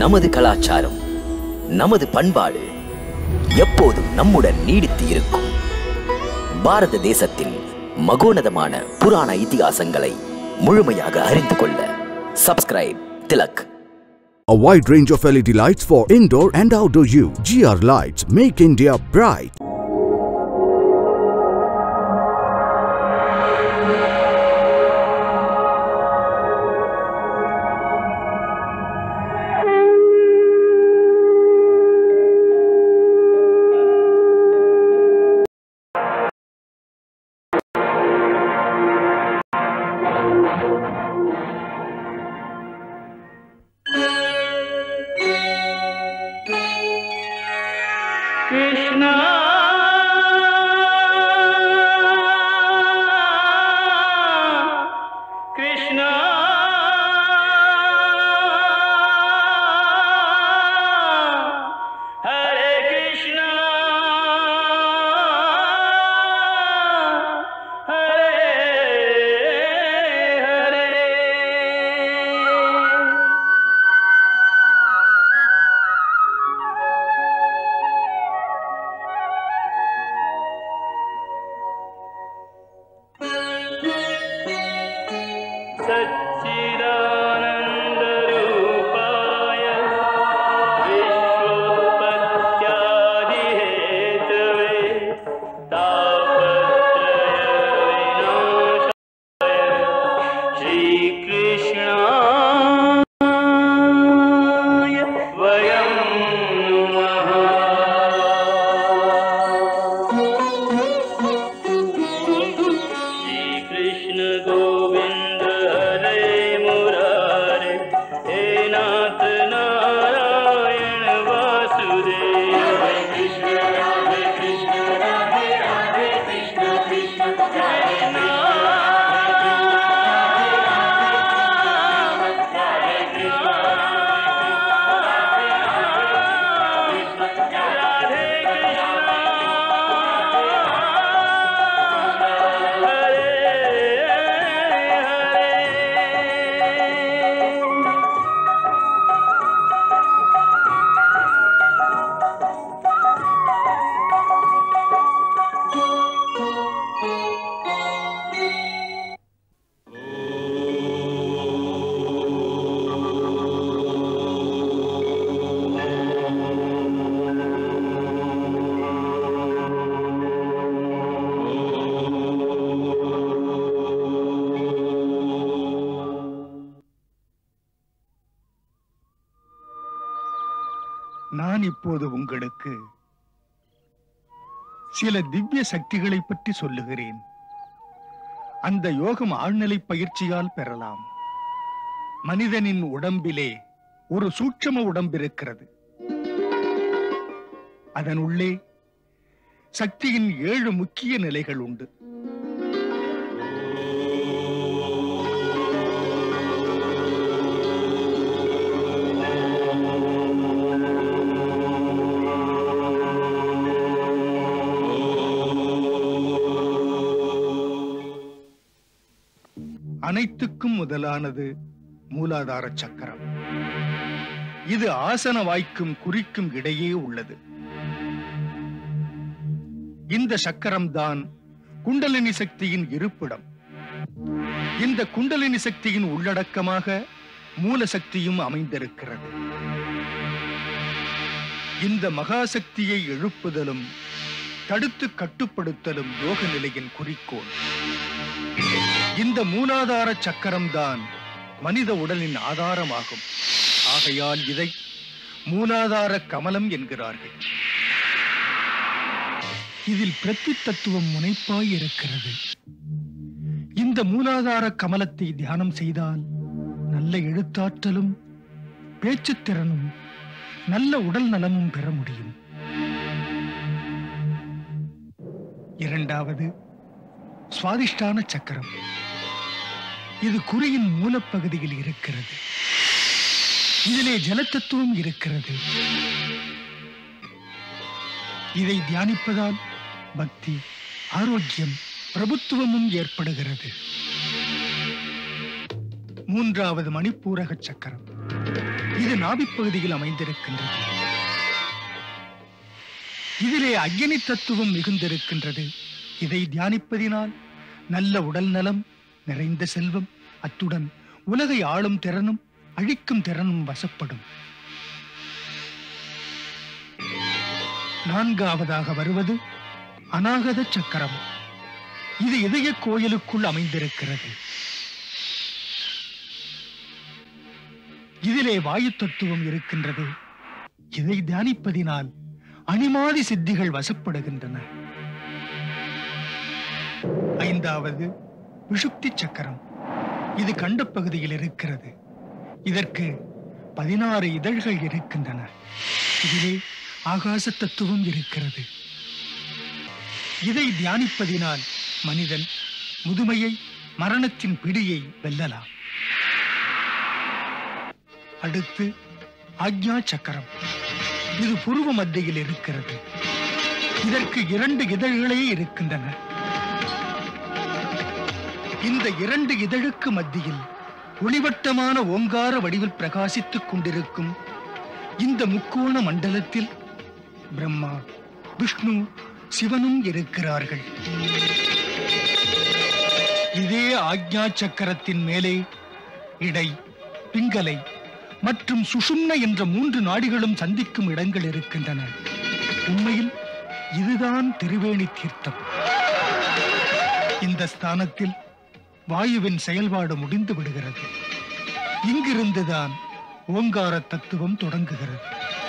நமது கலாச்சாரம் நமது பண்பாடு எப்போதும் நம்முடன் நீடித்து இருக்கும் பாரத தேசத்தின் மகோனதமான புராண இதிகாசங்களை முழுமையாக அறிந்து கொள்ள subscribe Tilak A wide range of LED lights for indoor and outdoor use. GR Lights make India bright. Krishna Krishna Hare Krishna Hare Hare सच्चिदानन्दरूपाय विश्वोत्पत्त्यादिहेतवे तापत्रयविनाशाय श्रीकृष्णाय वयं नमः श्रीकृष्ण गोविन्द हरे मुरारे हे नाथ नारायण वासुदेव हरे कृष्ण राधे कृष्ण राधे राधे कृष्ण कृष्ण कृष्ण हरे कृष्ण राधे हरे நான் இப்போது உங்களுக்கு சில திவ்ய சக்திகளை பற்றி சொல்லுகிறேன் அந்த யோகம் ஆழ்நிலை பயிற்சியால் பெறலாம் மனிதனின் உடம்பிலே ஒரு சூட்சம உடம்பிருக்கிறது அதன் உள்ளே சக்தியின் ஏழு முக்கிய நிலைகள் உண்டு அனைத்துக்கும் முதலானது மூலாதார சக்கரம் இது ஆசன வாய்க்கும் குறிக்கும் இடையே உள்ளது இந்த சக்கரம்தான் குண்டலினி சக்தியின் இருப்பிடம் இந்த குண்டலினி சக்தியின் உள்ளடக்கமாக மூல சக்தியும் அமைந்திருக்கிறது இந்த மகாசக்தியை எழுப்புதலும் தடுத்து கட்டுப்படுத்தலும் யோக நிலையின் குறிக்கோள் இந்த மூலாதார சக்கரம்தான் மனித உடலின் ஆதாரமாகும் ஆகையால் இதை மூலாதார கமலம் என்கிறார்கள் இதில் பிரத்தி தத்துவம் முனைப்பாய் இருக்கிறது இந்த மூலாதார கமலத்தை தியானம் செய்தால் நல்ல எழுத்தாற்றலும் பேச்சுத் திறனும் நல்ல உடல் நலமும் பெற முடியும் இரண்டாவது சுவாதிஷ்டான சக்கரம் இது குறியின் மூலப்பகுதியில் இருக்கிறது இதிலே ஜலத்தத்துவம் இருக்கிறது இதை தியானிப்பதால் பக்தி ஆரோக்கியம் பிரபுத்துவமும் ஏற்படுகிறது மூன்றாவது மணிப்பூரக சக்கரம் இது நாபிப்பகுதியில் அமைந்திருக்கின்றது இதிலே அக்னி தத்துவம் மிகுந்திருக்கின்றது இதை தியானிப்பதினால் நல்ல உடல் நலம் நிறைந்த செல்வம் அத்துடன் உலகை ஆளும் திறனும் அழிக்கும் திறனும் வசப்படும் நான்காவதாக வருவது அநாகத சக்கரம் இது இதய கோயிலுக்குள் அமைந்திருக்கிறது இதிலே வாயு தத்துவம் இருக்கின்றது இதை தியானிப்பதினால் அணிமாதி சித்திகள் வசப்படுகின்றன ஐந்தாவது விஷுப்தி சக்கரம் இது கண்ட பகுதியில் இருக்கிறது இதற்கு பதினாறு இதழ்கள் இருக்கின்றன இதிலே ஆகாச தத்துவம் இருக்கிறது இதை தியானிப்பதினால் மனிதன் முதுமையை மரணத்தின் பிடியை வெல்லலாம் அடுத்து ஆக்ஞா சக்கரம் இது புருவ மத்தியில் இருக்கிறது இதற்கு இரண்டு இதழ்களே இருக்கின்றன இந்த இரண்டு இதழுக்கு மத்தியில் ஒளிவட்டமான ஓங்கார வடிவில் பிரகாசித்துக் கொண்டிருக்கும் இந்த முக்கோண மண்டலத்தில் பிரம்மா விஷ்ணு சிவனும் இருக்கிறார்கள் இதே ஆக்ஞா சக்கரத்தின் மேலே இடை பிங்கலை மற்றும் சுஷும்ன என்ற மூன்று நாடிகளும் சந்திக்கும் இடங்கள் இருக்கின்றன உண்மையில் இதுதான் திருவேணி தீர்த்தம் இந்த ஸ்தானத்தில் வாயுவின் செயல்பாடு முடிந்து விடுகிறது இங்கிருந்துதான் ஓங்கார தத்துவம் தொடங்குகிறது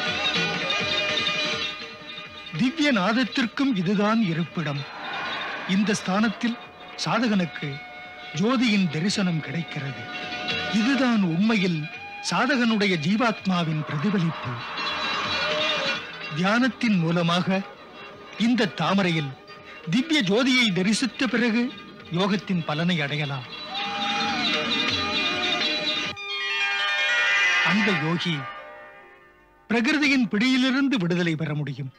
திவ்ய நாதத்திற்கும் இதுதான் இருப்பிடம் இந்த ஸ்தானத்தில் சாதகனுக்கு ஜோதியின் தரிசனம் கிடைக்கிறது இதுதான் உண்மையில் சாதகனுடைய ஜீவாத்மாவின் பிரதிபலிப்பு தியானத்தின் மூலமாக இந்த தாமரையில் திவ்ய ஜோதியை தரிசித்த பிறகு யோகத்தின் பலனை அடையலாம் அந்த யோகி பிரகிருதியின் பிடியிலிருந்து விடுதலை பெற முடியும்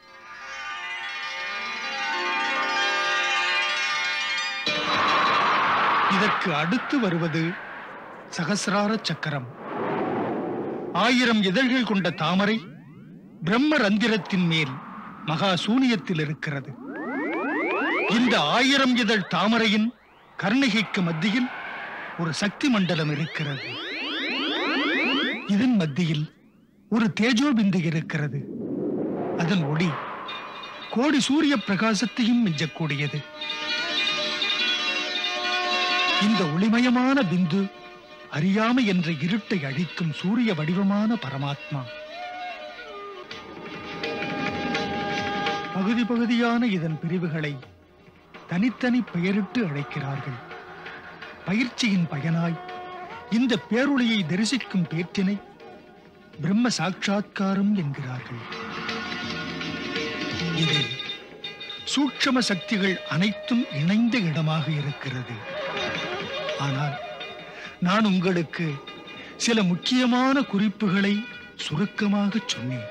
இதற்கு அடுத்து வருவது சகசிரார சக்கரம் ஆயிரம் இதழ்கள் கொண்ட தாமரை பிரம்ம ரந்திரத்தின் மேல் மகா சூனியத்தில் இருக்கிறது இந்த ஆயிரம் இதழ் தாமரையின் கர்ணிகைக்கு மத்தியில் ஒரு சக்தி மண்டலம் இருக்கிறது இதன் மத்தியில் ஒரு தேஜோ பிந்து இருக்கிறது அதன் ஒளி கோடி சூரிய பிரகாசத்தையும் மிஞ்சக்கூடியது இந்த ஒளிமயமான பிந்து அறியாமை என்ற இருட்டை அழிக்கும் சூரிய வடிவமான பரமாத்மா பகுதி பகுதியான இதன் பிரிவுகளை தனித்தனி பெயரிட்டு அழைக்கிறார்கள் பயிற்சியின் பயனாய் இந்த பேரொளியை தரிசிக்கும் பேற்றினை பிரம்ம சாட்சா்காரம் என்கிறார்கள் இது சூட்சம சக்திகள் அனைத்தும் இணைந்த இடமாக இருக்கிறது ஆனால் நான் உங்களுக்கு சில முக்கியமான குறிப்புகளை சுருக்கமாக சொன்னேன்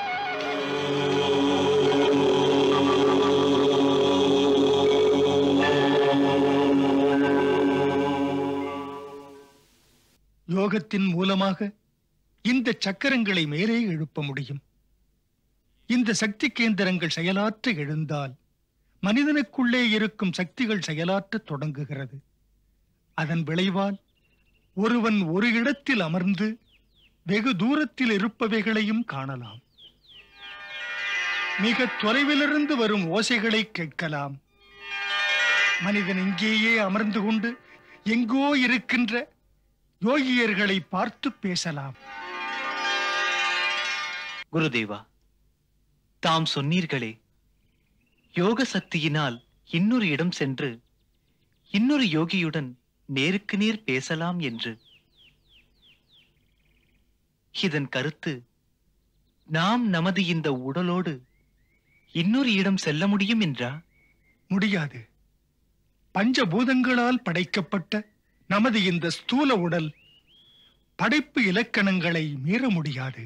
யோகத்தின் மூலமாக இந்த சக்கரங்களை மேலே எழுப்ப முடியும் இந்த சக்தி கேந்திரங்கள் செயலாற்ற எழுந்தால் மனிதனுக்குள்ளே இருக்கும் சக்திகள் செயலாற்றத் தொடங்குகிறது அதன் விளைவால் ஒருவன் ஒரு இடத்தில் அமர்ந்து வெகு தூரத்தில் இருப்பவைகளையும் காணலாம் மிக தொலைவிலிருந்து வரும் ஓசைகளை கேட்கலாம் மனிதன் இங்கேயே அமர்ந்து கொண்டு எங்கோ இருக்கின்ற யோகியர்களை பார்த்து பேசலாம் குருதேவா தாம் சொன்னீர்களே யோக சக்தியினால் இன்னொரு இடம் சென்று இன்னொரு யோகியுடன் நேருக்கு நேர் பேசலாம் என்று இதன் கருத்து நாம் நமது இந்த உடலோடு இன்னொரு இடம் செல்ல முடியும் என்றா முடியாது பஞ்சபூதங்களால் படைக்கப்பட்ட நமது இந்த ஸ்தூல உடல் படைப்பு இலக்கணங்களை மீற முடியாது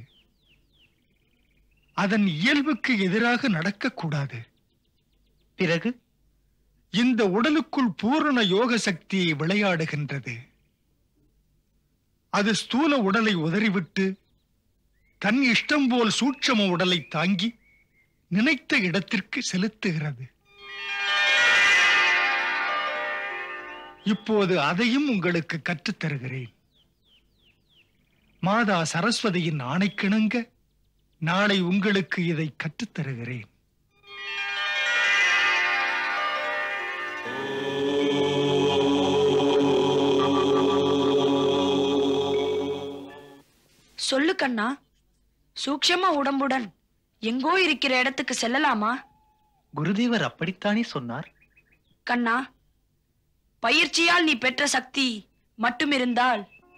அதன் இயல்புக்கு எதிராக நடக்கக்கூடாது பிறகு இந்த உடலுக்குள் பூரண யோக சக்தி விளையாடுகின்றது அது ஸ்தூல உடலை உதறிவிட்டு தன் இஷ்டம் போல் சூட்சம உடலை தாங்கி நினைத்த இடத்திற்கு செலுத்துகிறது இப்போது அதையும் உங்களுக்கு கற்றுத் தருகிறேன் மாதா சரஸ்வதியின் ஆணைக்கிணங்க நாளை உங்களுக்கு இதை கற்றுத் தருகிறேன் சொல்லு கண்ணா சூக்ஷம உடம்புடன் எங்கோ இருக்கிற இடத்துக்கு செல்லலாமா குருதேவர் அப்படித்தானே சொன்னார் கண்ணா பயிற்சியால் நீ பெற்ற சக்தி மட்டும் இருந்தால்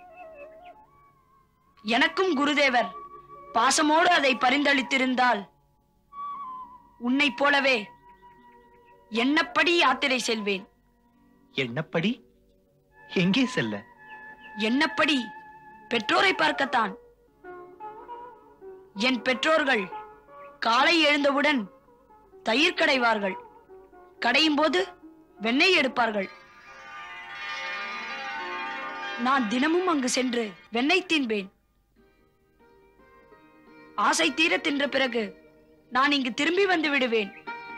எனக்கும் குருதேவர் பாசமோடு அதை பரிந்தளித்திருந்தால் உன்னைப் போலவே எண்ணப்படி யாத்திரை செல்வேன் எண்ணப்படி எங்கே செல்ல எண்ணப்படி பெற்றோரை பார்க்கத்தான் என் பெற்றோர்கள் காலை எழுந்தவுடன் தயிர் கடைவார்கள் கடையும் போது வெண்ணெய் எடுப்பார்கள் நான் தினமும் அங்கு சென்று வெண்ணெய் தின்பேன் ஆசை தீர தின்ற பிறகு நான் இங்கு திரும்பி வந்து விடுவேன்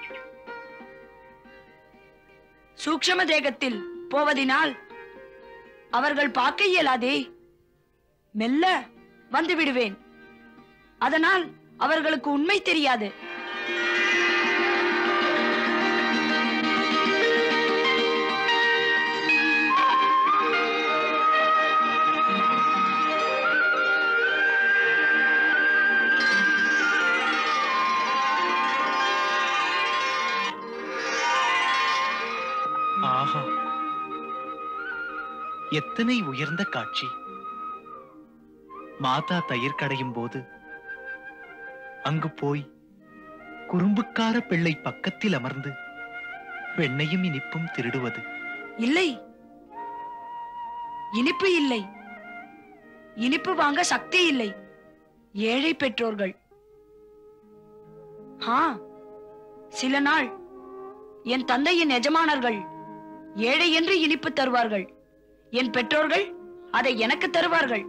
சூக்ஷம தேகத்தில் போவதினால் அவர்கள் பார்க்க இயலாதே மெல்ல வந்து விடுவேன் அதனால் அவர்களுக்கு உண்மை தெரியாது ஆஹா எத்தனை உயர்ந்த காட்சி மாதா தயிர் கடையும் போது அங்கு போய் குறும்புக்கார பிள்ளை பக்கத்தில் அமர்ந்து வெண்ணையும் இனிப்பும் திருடுவது இல்லை இனிப்பு இல்லை இனிப்பு வாங்க சக்தி இல்லை ஏழை பெற்றோர்கள் ஹா சில நாள் என் தந்தையின் எஜமானர்கள் ஏழை என்று இனிப்பு தருவார்கள் என் பெற்றோர்கள் அதை எனக்கு தருவார்கள்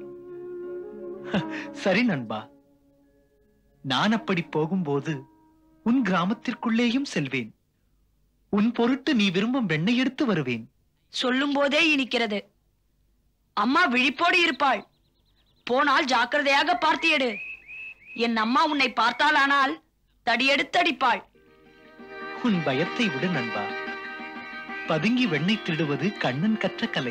சரி நண்பா நான் அப்படி போகும்போது உன் கிராமத்திற்குள்ளேயும் செல்வேன் உன் பொருட்டு நீ விரும்பும் வெண்ணெய் எடுத்து வருவேன் சொல்லும் போதே இனிக்கிறது அம்மா விழிப்போடு இருப்பாள் போனால் ஜாக்கிரதையாக பார்த்து எடு என் அம்மா உன்னை பார்த்தாலானால் தடியெடுத்து அடிப்பாள் உன் பயத்தை விடு நண்பா பதுங்கி வெண்ணெய் திருடுவது கண்ணன் கற்ற கலை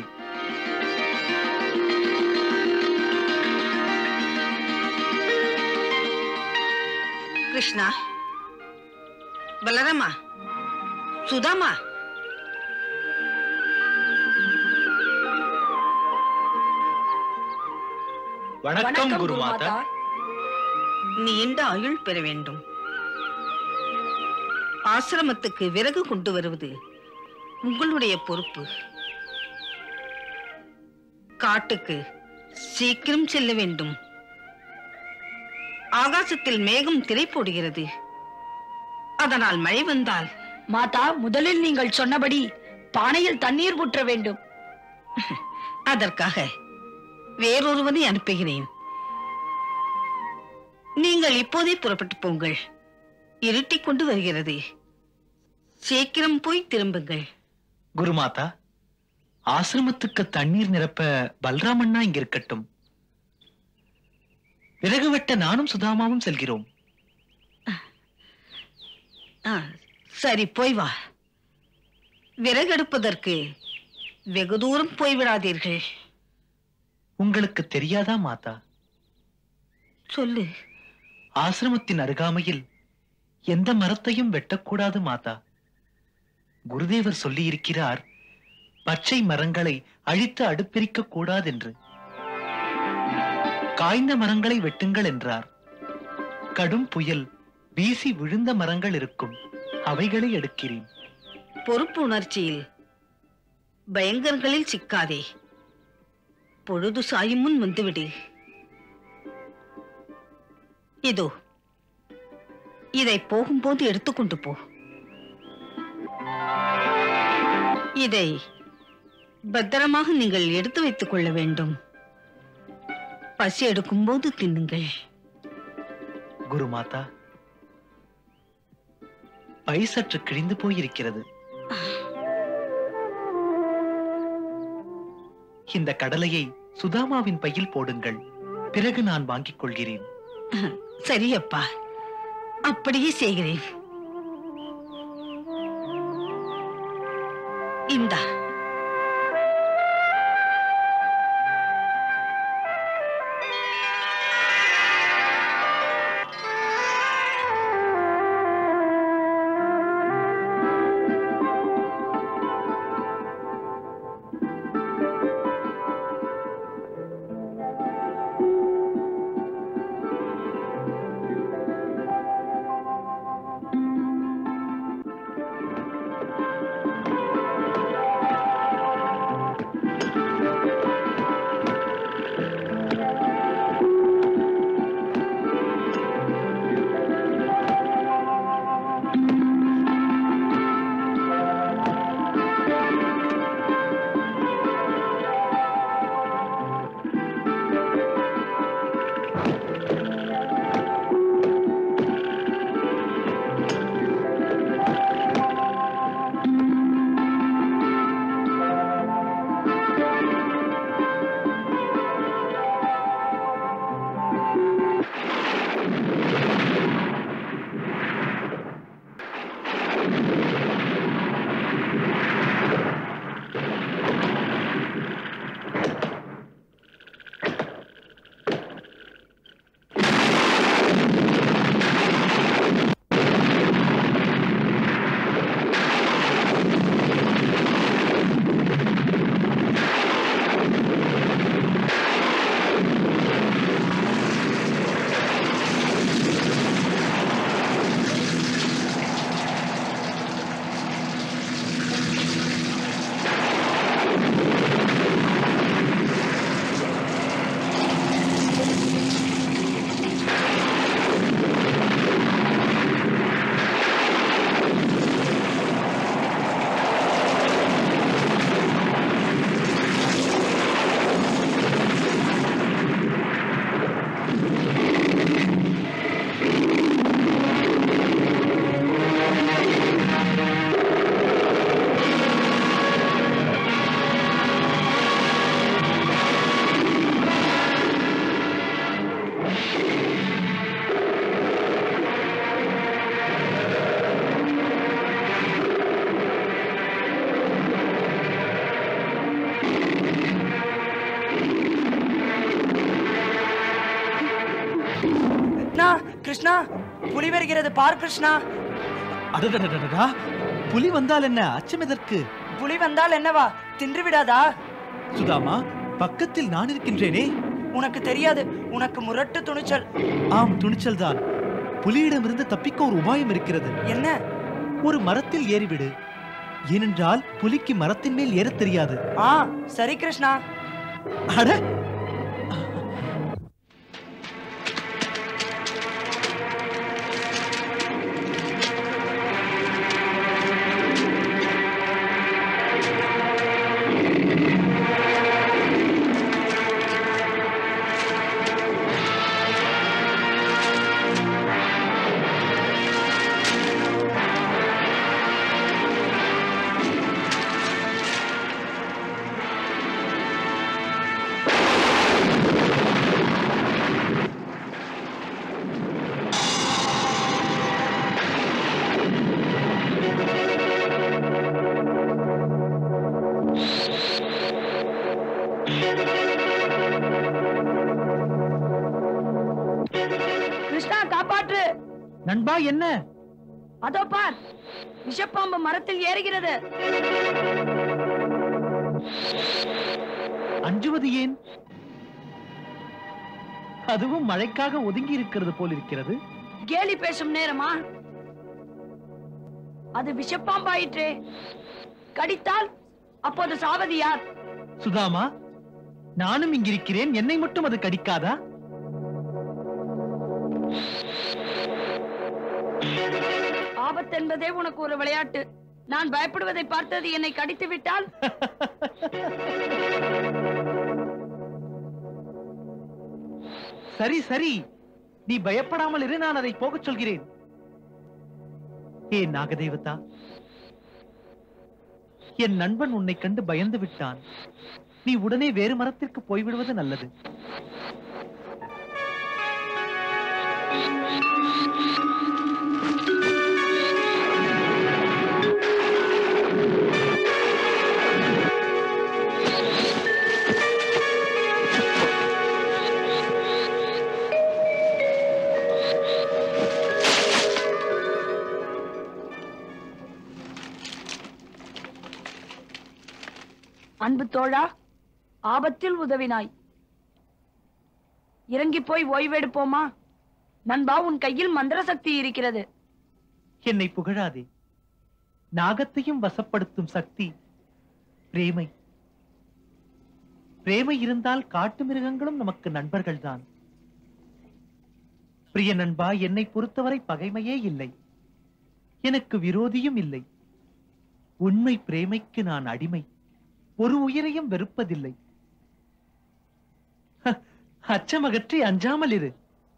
கிருஷ்ணா பலராமா சுதாமா வணக்கம் குருமாதா நீண்ட ஆயுள் பெற வேண்டும் ஆசிரமத்துக்கு விறகு கொண்டு வருவது உங்களுடைய பொறுப்பு காட்டுக்கு சீக்கிரம் செல்ல வேண்டும் ஆகாசத்தில் மேகம் திரை போடுகிறது அதனால் மழை வந்தால் மாதா முதலில் நீங்கள் சொன்னபடி பானையில் தண்ணீர் ஊற்ற வேண்டும் அதற்காக வேறொருவனை அனுப்புகிறேன் நீங்கள் இப்போதே புறப்பட்டு போங்கள் இருட்டிக் கொண்டு வருகிறது சீக்கிரம் போய் திரும்புங்கள் குருமாதா ஆசிரமத்துக்கு தண்ணீர் நிரப்ப பல்ராமண்ணா இங்க இருக்கட்டும் விறகு வெட்ட நானும் சுதாமாவும் செல்கிறோம் ஆ, சரி போய் வா விறகெடுப்பதற்கு வெகு தூரம் போய்விடாதீர்கள் உங்களுக்கு தெரியாதா மாதா சொல்லு ஆசிரமத்தின் அருகாமையில் எந்த மரத்தையும் வெட்டக்கூடாது மாதா குருதேவர் சொல்லியிருக்கிறார் பச்சை மரங்களை அழித்து அடுப்பிரிக்க கூடாதென்று காய்ந்த மரங்களை வெட்டுங்கள் என்றார் கடும் புயல் வீசி விழுந்த மரங்கள் இருக்கும் அவைகளை எடுக்கிறேன் பொறுப்பு உணர்ச்சியில் பயங்கரங்களில் சிக்காதே பொழுது சாயும் முன் வந்துவிடு இதோ இதை போகும்போது எடுத்துக்கொண்டு போ இதை பத்திரமாக நீங்கள் எடுத்து வைத்துக் கொள்ள வேண்டும் பசி எடுக்கும்போது தின்னுங்கள் குருமாதா பை சற்று கிழிந்து போயிருக்கிறது இந்த கடலையை சுதாமாவின் பையில் போடுங்கள் பிறகு நான் வாங்கிக் கொள்கிறேன் சரி அப்பா அப்படியே செய்கிறேன் இந்தா கிருஷ்ணா கிருஷ்ணா புலி வருகிறது பார் கிருஷ்ணா அடடடடடா புலி வந்தால் என்ன அச்சம் எதற்கு புலி வந்தால் என்னவா தின்று விடாதா சுதாமா பக்கத்தில் நான் இருக்கின்றேனே உனக்கு தெரியாது உனக்கு முரட்டு துணிச்சல் ஆம் துணிச்சல் தான் புலியிடமிருந்து தப்பிக்க ஒரு உபாயம் இருக்கிறது என்ன ஒரு மரத்தில் ஏறிவிடு ஏனென்றால் புலிக்கு மரத்தின் மேல் ஏறத் தெரியாது ஆ சரி கிருஷ்ணா அட கிருஷ்ணா காப்பாற்று நண்பா என்ன அதோ பார் விஷப்பாம்பு மரத்தில் ஏறுகிறது அஞ்சுவது ஏன் அதுவும் மழைக்காக ஒதுங்கி இருக்கிறது போல் இருக்கிறது கேலி பேசும் நேரமா அது விஷப்பாம்பாயிற்றே கடித்தால் அப்போது சாவது யார் சுதாமா நானும் இங்கிருக்கிறேன் என்னை மட்டும் அது கடிக்காதா ஆபத்து என்பதே உனக்கு ஒரு விளையாட்டு நான் பயப்படுவதை பார்த்தது என்னை கடித்து விட்டால் சரி சரி நீ பயப்படாமல் இரு நான் அதை போகச் சொல்கிறேன் ஏ நாகதேவதா என் நண்பன் உன்னை கண்டு பயந்து விட்டான் நீ உடனே வேறு மரத்திற்கு போய்விடுவது நல்லது அன்பு தோழா ஆபத்தில் உதவினாய் இறங்கி போய் ஓய்வெடுப்போமா நண்பா உன் கையில் மந்திர சக்தி இருக்கிறது என்னை புகழாதே நாகத்தையும் வசப்படுத்தும் சக்தி பிரேமை பிரேமை இருந்தால் காட்டு மிருகங்களும் நமக்கு நண்பர்கள்தான் பிரிய நண்பா என்னை பொறுத்தவரை பகைமையே இல்லை எனக்கு விரோதியும் இல்லை உண்மை பிரேமைக்கு நான் அடிமை ஒரு உயிரையும் வெறுப்பதில்லை ஹ, அச்சமகற்றி அஞ்சாமல் இரு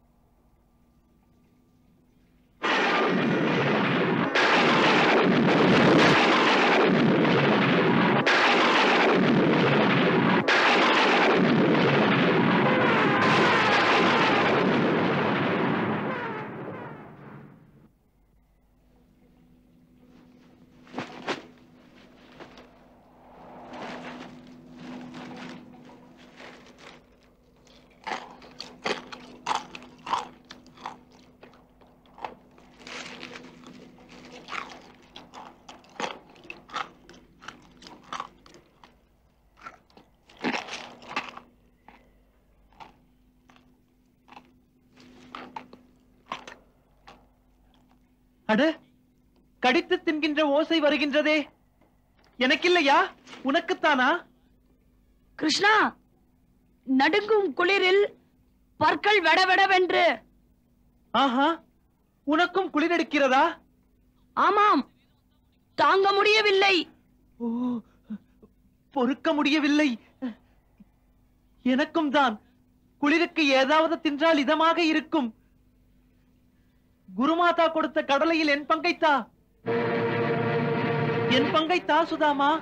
அட கடித்து தின்கின்ற ஓசை வருகின்றதே எனக்கில்லையா உனக்குத்தானா கிருஷ்ணா நடுங்கும் குளிரில் பற்கள் வெடவெடவென்று ஆஹா உனக்கும் குளிரெடுக்கிறதா ஆமாம் தாங்க முடியவில்லை ஓ பொறுக்க முடியவில்லை எனக்கும் தான் குளிருக்கு ஏதாவது தின்றால் இதமாக இருக்கும் குருமாதா கொடுத்த கடலையில் என் பங்கை தா என் பங்கை தா சுதாமா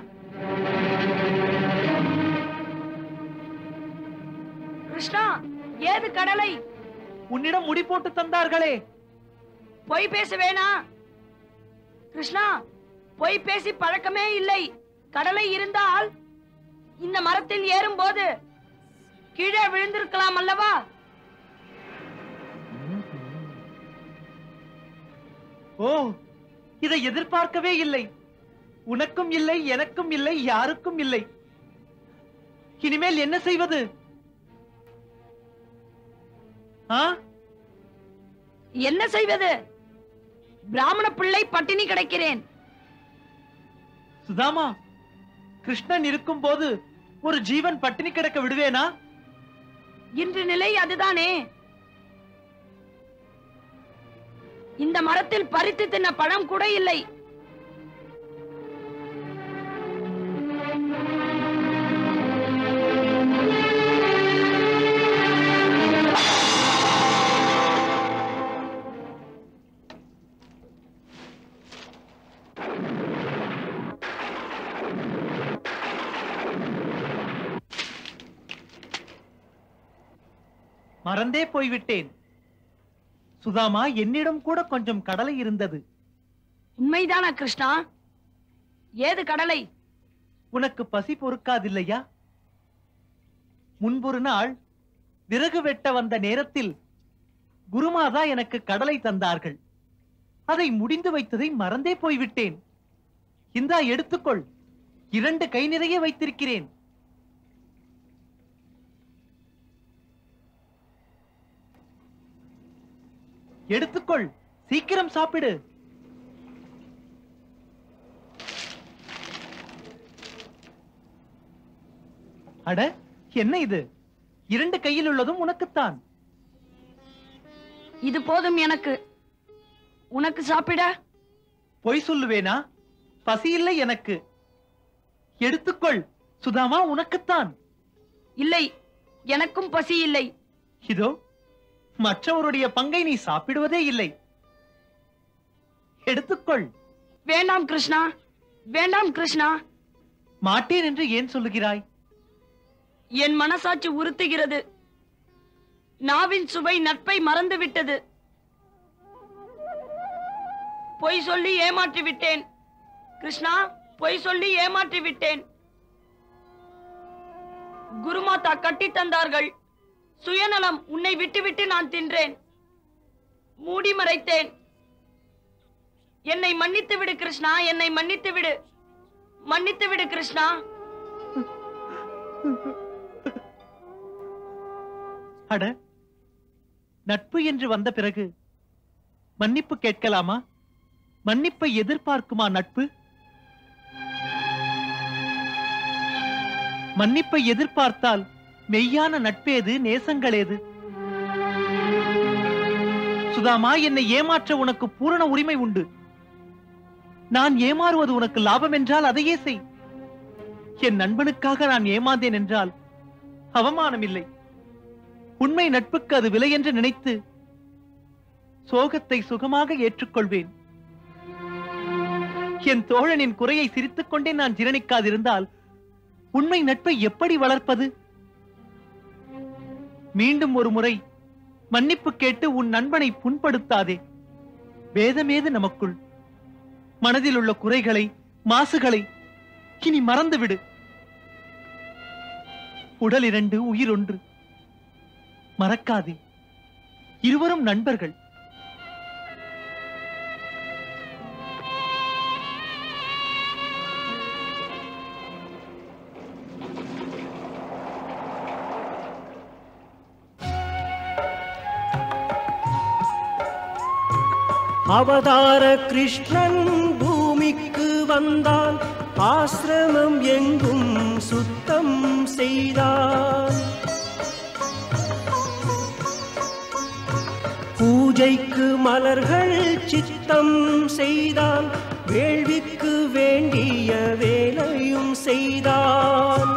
கிருஷ்ணா ஏது கடலை உன்னிடம் முடி போட்டு தந்தார்களே பொய் பேச வேணா கிருஷ்ணா பொய் பேசி பழக்கமே இல்லை கடலை இருந்தால் இந்த மரத்தில் ஏறும்போது கீழே விழுந்திருக்கலாம் அல்லவா ஓ இதை எதிர்பார்க்கவே இல்லை உனக்கும் இல்லை எனக்கும் இல்லை யாருக்கும் இல்லை இனிமேல் என்ன செய்வது ஆ என்ன செய்வது பிராமண பிள்ளை பட்டினி கிடக்கிறேன் சுதாமா கிருஷ்ணன் இருக்கும் போது ஒரு ஜீவன் பட்டினி கிடக்க விடுவேனா இன்று நிலை அதுதானே இந்த மரத்தில் பறித்து தின்ன பழம் கூட இல்லை மறந்தே போய்விட்டேன் சுதாமா என்னிடம் கூட கொஞ்சம் கடலை இருந்தது உண்மைதானா கிருஷ்ணா ஏது கடலை உனக்கு பசி பொறுக்காதில்லையா முன்பொரு நாள் விறகு வெட்ட வந்த நேரத்தில் குருமாதா எனக்கு கடலை தந்தார்கள் அதை முடிந்து வைத்ததை மறந்தே போய்விட்டேன் இந்தா எடுத்துக்கொள் இரண்டு கை நிறைய வைத்திருக்கிறேன் எடுத்துக்கொள் சீக்கிரம் சாப்பிடு அட என்ன இது இரண்டு கையில் உள்ளதும் உனக்குத்தான் இது போதும் எனக்கு உனக்கு சாப்பிட பொய் சொல்லுவேனா பசி இல்லை எனக்கு எடுத்துக்கொள் சுதாமா உனக்குத்தான் இல்லை எனக்கும் பசி இல்லை இதோ மற்றவருடைய பங்கை நீ சாப்பிடுவதே இல்லை எடுத்துக்கொள் வேண்டாம் கிருஷ்ணா வேண்டாம் கிருஷ்ணா மாட்டேன் என்று ஏன் சொல்லுகிறாய் என் மனசாட்சி உறுத்துகிறது நாவின் சுவை நட்பை மறந்து விட்டது பொய் சொல்லி ஏமாற்றி விட்டேன் கிருஷ்ணா பொய் சொல்லி ஏமாற்றி விட்டேன் குருமாதா கட்டி தந்தார்கள் சுயநலம் உன்னை விட்டுவிட்டு நான் தின்றேன் மூடி மறைத்தேன் என்னை மன்னித்து விடு கிருஷ்ணா என்னை மன்னித்து விடு மன்னித்து விடு கிருஷ்ணா அட நட்பு என்று வந்த பிறகு மன்னிப்பு கேட்கலாமா மன்னிப்பை எதிர்பார்க்குமா நட்பு மன்னிப்பை எதிர்பார்த்தால் மெய்யான நட்பேது நேசங்களேது சுதாமா என்னை ஏமாற்ற உனக்கு பூரண உரிமை உண்டு நான் ஏமாறுவது உனக்கு லாபம் என்றால் அதையே செய் என் நண்பனுக்காக நான் ஏமாந்தேன் என்றால் அவமானம் இல்லை உண்மை நட்புக்கு அது விலை என்று நினைத்து சோகத்தை சுகமாக ஏற்றுக்கொள்வேன் என் தோழனின் குறையை சிரித்துக் கொண்டே நான் ஜீரணிக்காதிருந்தால் உண்மை நட்பை எப்படி வளர்ப்பது மீண்டும் ஒரு முறை மன்னிப்பு கேட்டு உன் நண்பனை புண்படுத்தாதே வேதமேது நமக்குள் மனதில் உள்ள குறைகளை மாசுகளை இனி மறந்துவிடு உடல் இரண்டு உயிர் ஒன்று மறக்காதே இருவரும் நண்பர்கள் அவதார கிருஷ்ணன் பூமிக்கு வந்தான் ஆசிரமம் எங்கும் சுத்தம் செய்தான் பூஜைக்கு மலர்கள் சித்தம் செய்தான் வேள்விக்கு வேண்டிய வேலையும் செய்தான்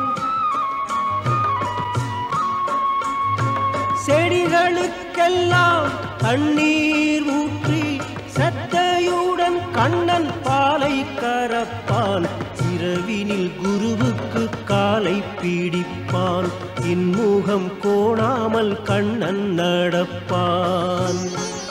செடிகளுக்கெல்லாம் தண்ணீர் ஊற்றி சத்தையுடன் கண்ணன் பாலை கறப்பான் இரவினில் குருவுக்கு காலை பீடிப்பான் இன்முகம் கோணாமல் கண்ணன் நடப்பான்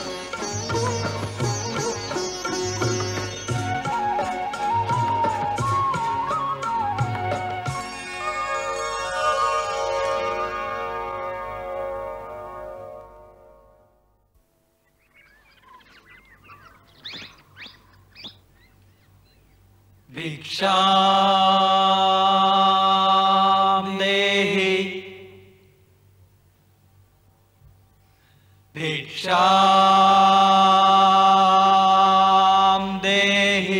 भिक्षां देहि भिक्षां देहि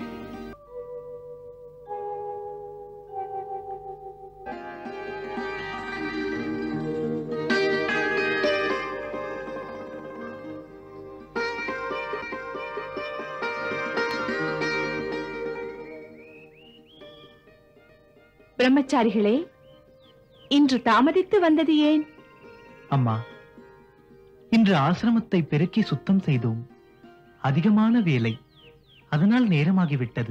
பிரம்மச்சாரிகளே இன்று தாமதித்து வந்தது ஏன் அம்மா இன்று ஆசிரமத்தை பெருக்கி சுத்தம் செய்தோம் அதிகமான வேலை அதனால் நேரமாகிவிட்டது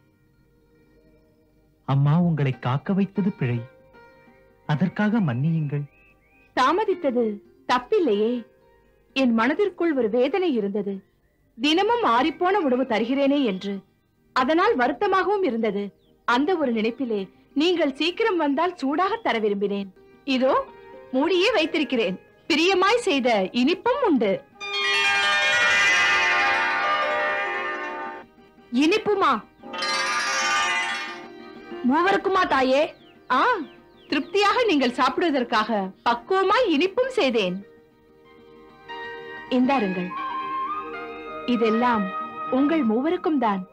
அம்மா உங்களை காக்க வைத்தது பிழை அதற்காக மன்னியுங்கள் தாமதித்தது தப்பில்லையே என் மனதிற்குள் ஒரு வேதனை இருந்தது தினமும் ஆறிப்போன உணவு தருகிறேனே என்று அதனால் வருத்தமாகவும் இருந்தது அந்த ஒரு நினைப்பிலே நீங்கள் சீக்கிரம் வந்தால் சூடாக தர விரும்பினேன் இதோ மூடியே வைத்திருக்கிறேன் பிரியமாய் செய்த இனிப்பும் உண்டு இனிப்புமா மூவருக்குமா தாயே ஆ திருப்தியாக நீங்கள் சாப்பிடுவதற்காக பக்குவமாய் இனிப்பும் செய்தேன் இந்தாருங்கள் இதெல்லாம் உங்கள் மூவருக்கும் தான்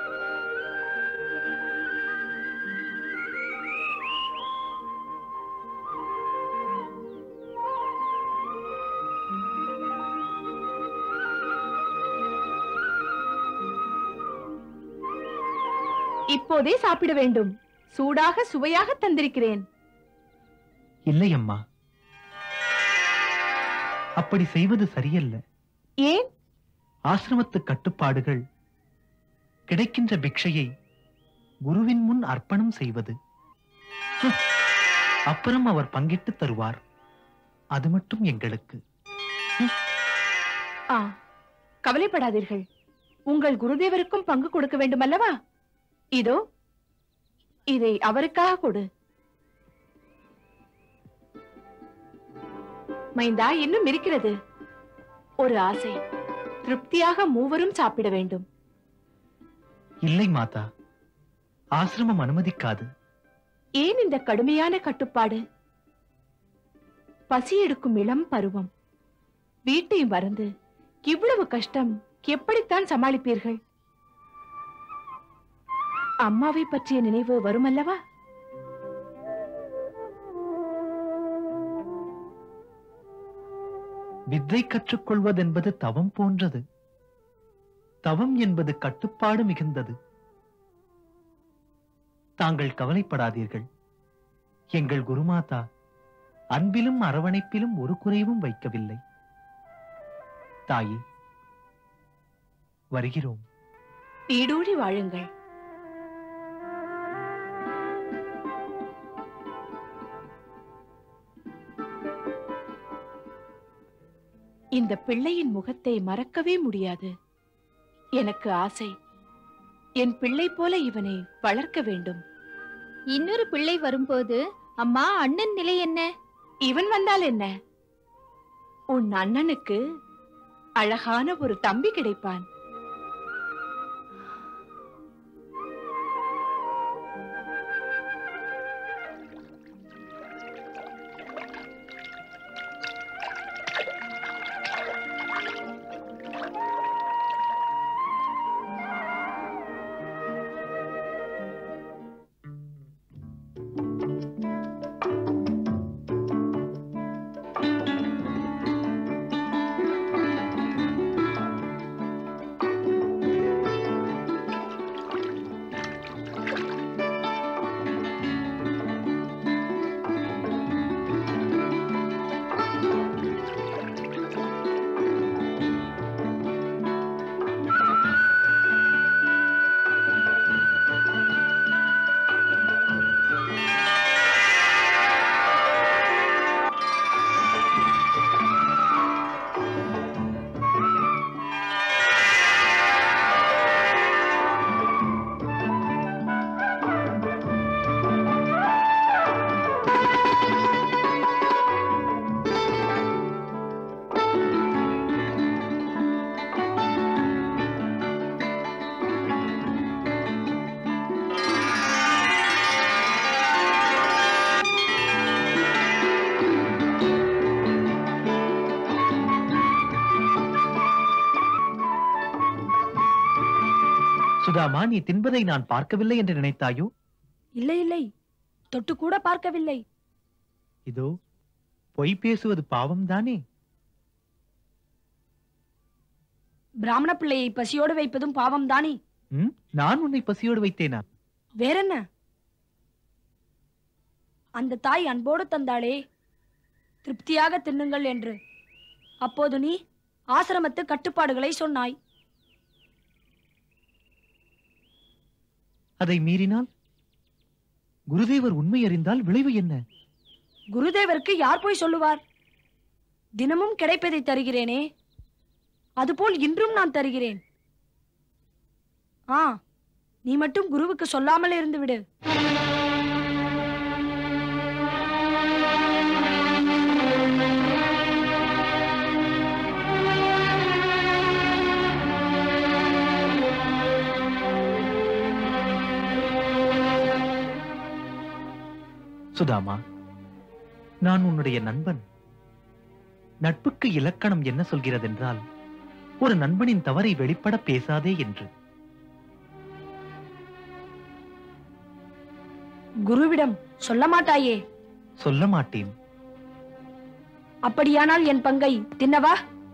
இப்போதே சாப்பிட வேண்டும் சூடாக சுவையாக தந்திருக்கிறேன் இல்லை அம்மா அப்படி செய்வது சரியல்ல ஏன் ஆசிரமத்து கட்டுப்பாடுகள் கிடைக்கின்ற பிக்ஷையை குருவின் முன் அர்ப்பணம் செய்வது ஹம், அப்புறம் அவர் பங்கிட்டு தருவார் அது மட்டும் எங்களுக்கு ஆ கவலைப்படாதீர்கள் உங்கள் குருதேவருக்கும் பங்கு கொடுக்க வேண்டும் அல்லவா இதோ இதை அவருக்காக கொடு மைந்தா இன்னும் இருக்கிறது ஒரு ஆசை திருப்தியாக மூவரும் சாப்பிட வேண்டும் இல்லை மாதா ஆசிரமம் அனுமதிக்காது ஏன் இந்த கடுமையான கட்டுப்பாடு பசி எடுக்கும் இளம் பருவம் வீட்டை மறந்து இவ்வளவு கஷ்டம் எப்படித்தான் சமாளிப்பீர்கள் அம்மாவை பற்றிய நினைவு வருமல்லவா வித்தை கற்றுக்கொள்வதென்பது தவம் போன்றது தவம் என்பது கட்டுப்பாடு மிகுந்தது தாங்கள் கவலைப்படாதீர்கள் எங்கள் குருமாதா அன்பிலும் அரவணைப்பிலும் ஒரு குறைவும் வைக்கவில்லை தாயே வருகிறோம் நீடூழி வாழுங்கள் இந்த பிள்ளையின் முகத்தை மறக்கவே முடியாது எனக்கு ஆசை என் பிள்ளை போல இவனை வளர்க்க வேண்டும் இன்னொரு பிள்ளை வரும்போது அம்மா அண்ணன் நிலை என்ன இவன் வந்தால் என்ன உன் அண்ணனுக்கு அழகான ஒரு தம்பி கிடைப்பான் சுதாமா நீ தின்பதை நான் பார்க்கவில்லை என்று நினைத்தாயோ இல்லை இல்லை தொட்டு கூட பார்க்கவில்லை இதோ பொய் பேசுவது பாவம் தானே பிராமண பிள்ளையை பசியோடு வைப்பதும் பாவம் தானே ம்? நான் உன்னை பசியோடு வைத்தேனா வேறென்ன அந்த தாய் அன்போடு தந்தாளே திருப்தியாக தின்னுங்கள் என்று அப்போது நீ ஆசிரமத்து கட்டுப்பாடுகளை சொன்னாய் அதை மீறினால் குருதேவர் உண்மை அறிந்தால் விளைவு என்ன குருதேவருக்கு யார் போய் சொல்லுவார் தினமும் கிடைப்பதை தருகிறேனே அதுபோல் இன்றும் நான் தருகிறேன் ஆ நீ மட்டும் குருவுக்கு சொல்லாமல் இருந்து விடு சுதாமா நான் உன்னுடைய நண்பன் நட்புக்கு இலக்கணம் என்ன சொல்கிறதென்றால் ஒரு நண்பனின் தவறை வெளிப்பட பேசாதே என்று குருவிடம் சொல்ல மாட்டாயே சொல்ல மாட்டேன் அப்படியானால் என் பங்கை தின்னவா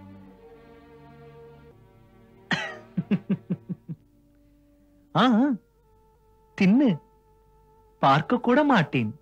ஆ தின்னு பார்க்க கூட மாட்டேன்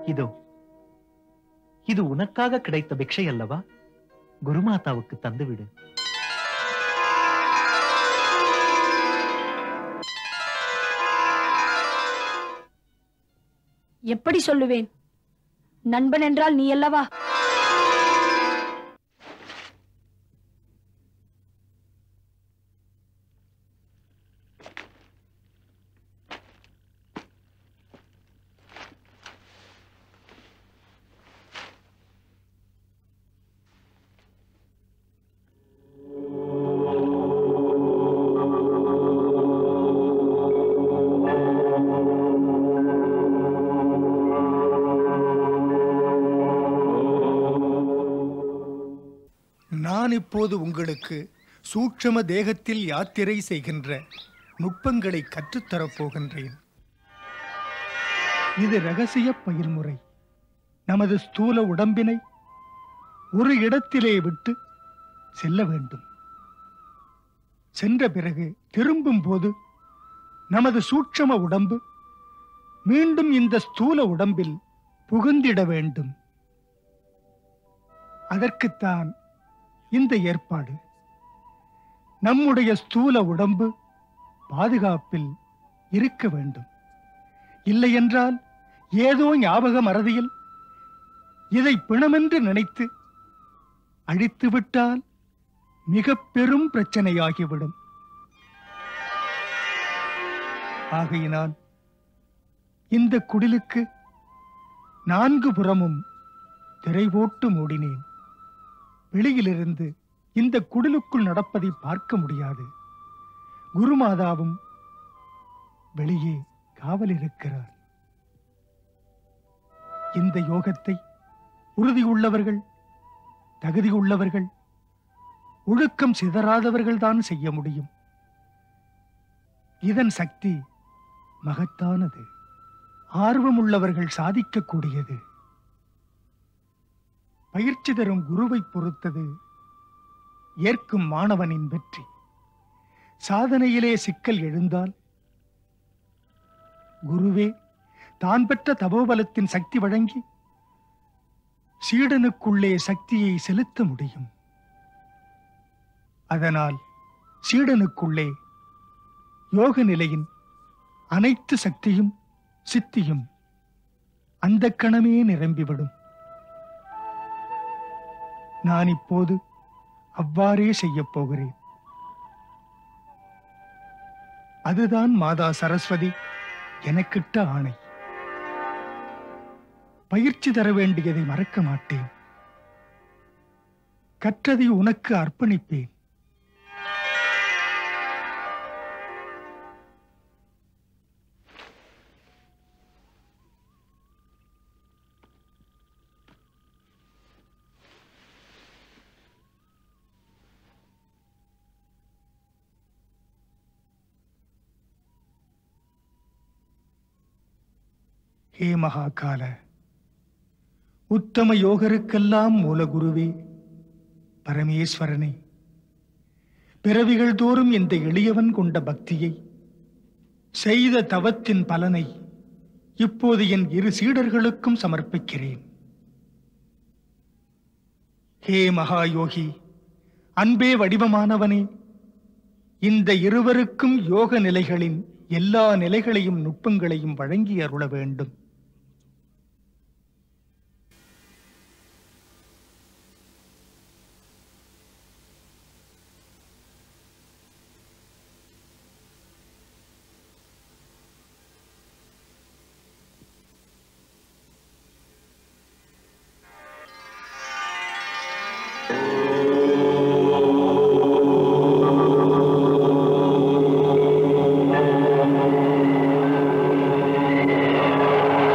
இதோ இது உனக்காக கிடைத்த பிக்ஷை அல்லவா குருமாதாவுக்கு தந்துவிடு எப்படி சொல்லுவேன் நண்பன் என்றால் நீ அல்லவா நான் இப்போது உங்களுக்கு சூட்சம தேகத்தில் யாத்திரை செய்கின்ற நுட்பங்களை கற்றுத்தரப் போகின்றேன் இது ரகசிய பயில்முறை நமது ஸ்தூல உடம்பினை ஒரு இடத்திலே விட்டு செல்ல வேண்டும் சென்ற பிறகு திரும்பும் போது நமது சூட்சம உடம்பு மீண்டும் இந்த ஸ்தூல உடம்பில் புகுந்திட வேண்டும் அதற்குத்தான் இந்த ஏற்பாடு நம்முடைய ஸ்தூல உடம்பு பாதுகாப்பில் இருக்க வேண்டும் இல்லையென்றால் ஏதோ ஞாபக மறதியில் இதை பிணமென்று நினைத்து அழித்துவிட்டால் மிக பெரும் பிரச்சனையாகிவிடும் ஆகையினால் இந்த குடிலுக்கு நான்கு புறமும் திரை போட்டு மூடினேன் வெளியிலிருந்து இந்த குடிலுக்குள் நடப்பதை பார்க்க முடியாது குருமாதாவும் வெளியே காவல் இருக்கிறார் இந்த யோகத்தை உறுதி உள்ளவர்கள் தகுதி உள்ளவர்கள் ஒழுக்கம் சிதறாதவர்கள் தான் செய்ய முடியும் இதன் சக்தி மகத்தானது ஆர்வமுள்ளவர்கள் சாதிக்கக்கூடியது பயிற்சி தரும் குருவை பொறுத்தது ஏற்கும் மாணவனின் வெற்றி சாதனையிலே சிக்கல் எழுந்தால் குருவே தான் பெற்ற தபோபலத்தின் சக்தி வழங்கி சீடனுக்குள்ளே சக்தியை செலுத்த முடியும் அதனால் சீடனுக்குள்ளே யோக நிலையின் அனைத்து சக்தியும் சித்தியும் அந்த கணமே நிரம்பிவிடும் நான் இப்போது அவ்வாறே செய்யப் போகிறேன் அதுதான் மாதா சரஸ்வதி எனக்கிட்ட ஆணை பயிற்சி தர வேண்டியதை மறக்க மாட்டேன் கற்றதை உனக்கு அர்ப்பணிப்பேன் ஹே மகாகால உத்தம யோகருக்கெல்லாம் மூலகுருவே பரமேஸ்வரனே பிறவிகள் தோறும் இந்த எளியவன் கொண்ட பக்தியை செய்த தவத்தின் பலனை இப்போது என் இரு சீடர்களுக்கும் சமர்ப்பிக்கிறேன் ஹே மகாயோகி அன்பே வடிவமானவனே இந்த இருவருக்கும் யோக நிலைகளின் எல்லா நிலைகளையும் நுட்பங்களையும் வழங்கி அருள வேண்டும் ஓ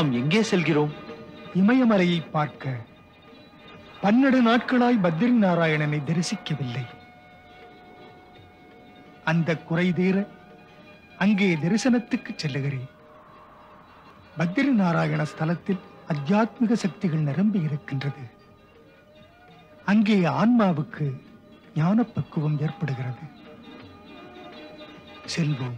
நாம் எங்கே செல்கிறோம் இமயமலையை பார்க்க பன்னெடு நாட்களாய் பத்ரி நாராயணனை தரிசிக்கவில்லை அந்த குறை தீர அங்கே தரிசனத்துக்கு செல்லுகிறேன் பத்ரி நாராயண ஸ்தலத்தில் அத்தியாத்மிக சக்திகள் நிரம்பி இருக்கின்றது அங்கே ஆன்மாவுக்கு ஞானப்பக்குவம் ஏற்படுகிறது செல்வோம்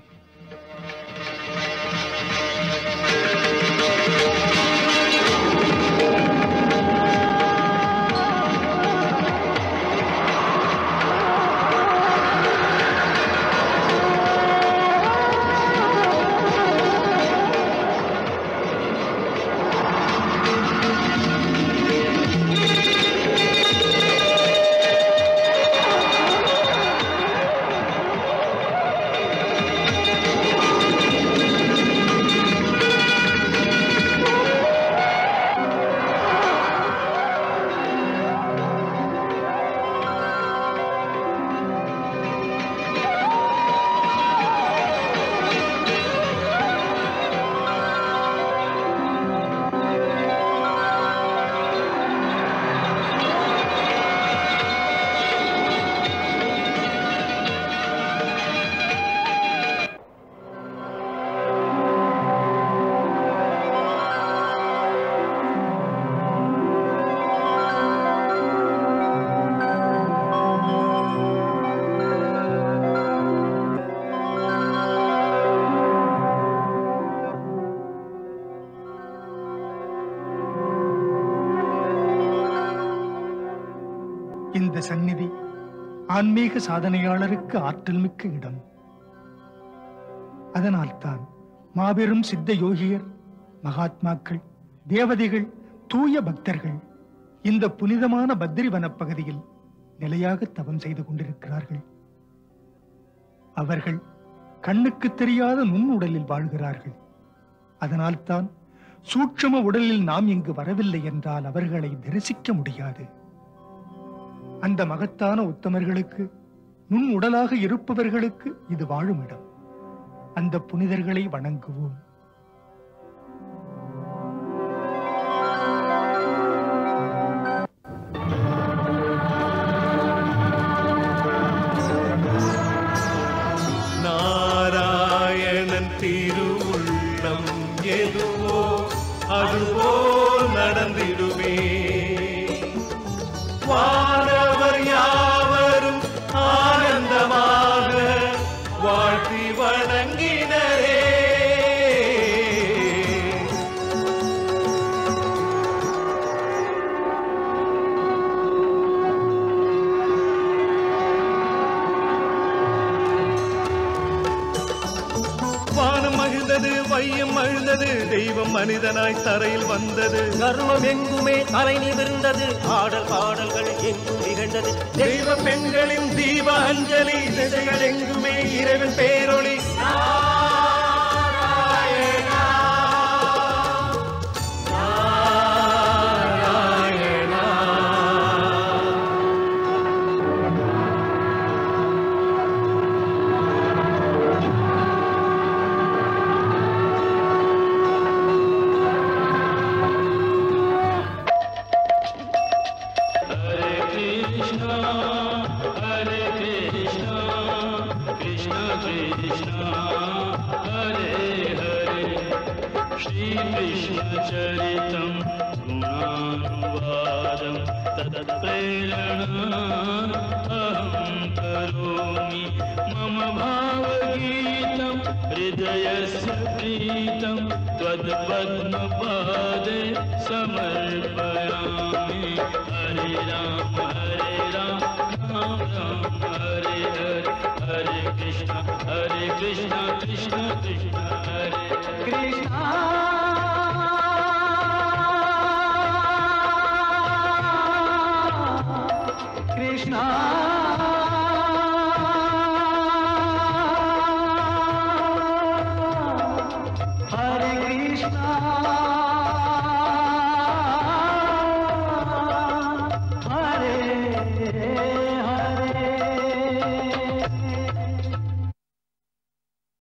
இந்த சந்நிதி ஆன்மீக சாதனையாளருக்கு ஆற்றல் மிக்க இடம் அதனால்தான் மாபெரும் சித்த யோகியர் மகாத்மாக்கள் தேவதைகள் தூய பக்தர்கள் இந்த புனிதமான பத்ரி வனப்பகுதியில் நிலையாக தவம் செய்து கொண்டிருக்கிறார்கள் அவர்கள் கண்ணுக்கு தெரியாத நுண்ணுடலில் வாழ்கிறார்கள் அதனால்தான் சூட்சும உடலில் நாம் இங்கு வரவில்லை என்றால் அவர்களை தரிசிக்க முடியாது அந்த மகத்தான உத்தமர்களுக்கு நுண் உடலாக இருப்பவர்களுக்கு இது வாழும் இடம் அந்த புனிதர்களை வணங்குவோம் நாராயணன் திருவுள்ளம் எதுவோ அதுபோல் நடந்திடுமே வானவர் யாவரும் ஆனந்தமாக வாழ்த்தி வணங்கினரே வானம் மகிழ்ந்தது வையம் அழுந்தது தெய்வம் மனிதனாய் தரையில் வந்தது கர்மம் எங்குமே தலை நிமிர்ந்தது ஆடல் பாடல்கள் எங்கும் நிகழ்ந்தது தெய்வ பெண்களின் தீப அஞ்சலி திசைகள் எங்குமே இறைவன் பேரொளி श्रीकृष्णचरितं गुणानुवादं तत्प्रेरणा अहं करोमि मम भावगीतं हृदयस्य प्रीतं त्वद्पद्मपादे समर्पयामि हरे राम हरे राम राम राम हरे हरे हरे कृष्ण हरे कृष्ण कृष्ण कृष्ण हरे कृष्ण कृष्णा